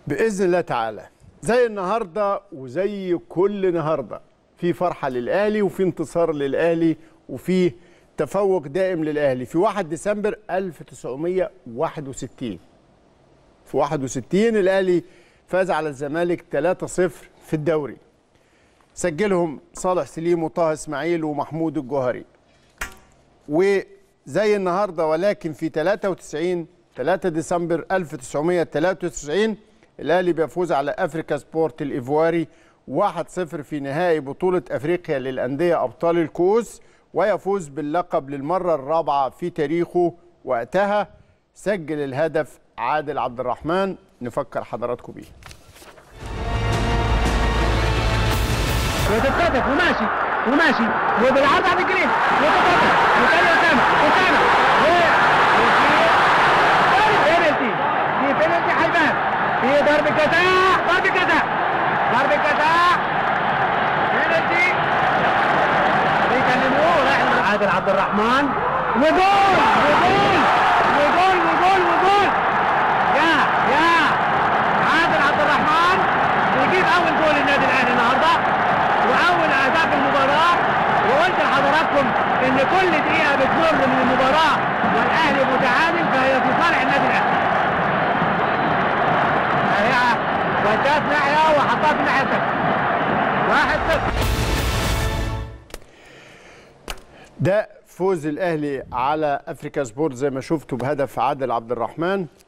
باذن الله تعالى زي النهارده وزي كل النهارده في فرحه للاهلي وفي انتصار للاهلي وفي تفوق دائم للاهلي في 1 ديسمبر 1961 في 61 الاهلي فاز على الزمالك 3-0 في الدوري سجلهم صالح سليم وطه اسماعيل ومحمود الجوهري وزي النهارده ولكن في 93 3 ديسمبر 1993 الاهلي بيفوز على افريكا سبورت الايفواري 1-0 في نهائي بطوله افريقيا للانديه ابطال الكؤوس ويفوز باللقب للمره الرابعه في تاريخه وقتها سجل الهدف عادل عبد الرحمن نفكر حضراتكم بيه وتتفتح وماشي وماشي وبالعرض على الجرين وتتفتح وتاني اسامه اسامه بينالتي في بينالتي حيبان في ضرب جزاء ضرب جزاء ضرب جزاء بينالتي بيكلموه عادل عبد الرحمن وجول وجول وجول وجول وجول يا يا عادل عبد الرحمن يجيب اول جول للنادي الاهلي النهارده واول اهداف المباراه وقلت لحضراتكم ان كل دقيقه بتمر من المباراه والاهلي متعادل فهي في صالح النادي الاهلي. اهي وداها في ناحيه وحطها في الناحيه الثانيه. واحد صفر. ده فوز الاهلي على افريكا سبورت زي ما شفتوا بهدف عادل عبد الرحمن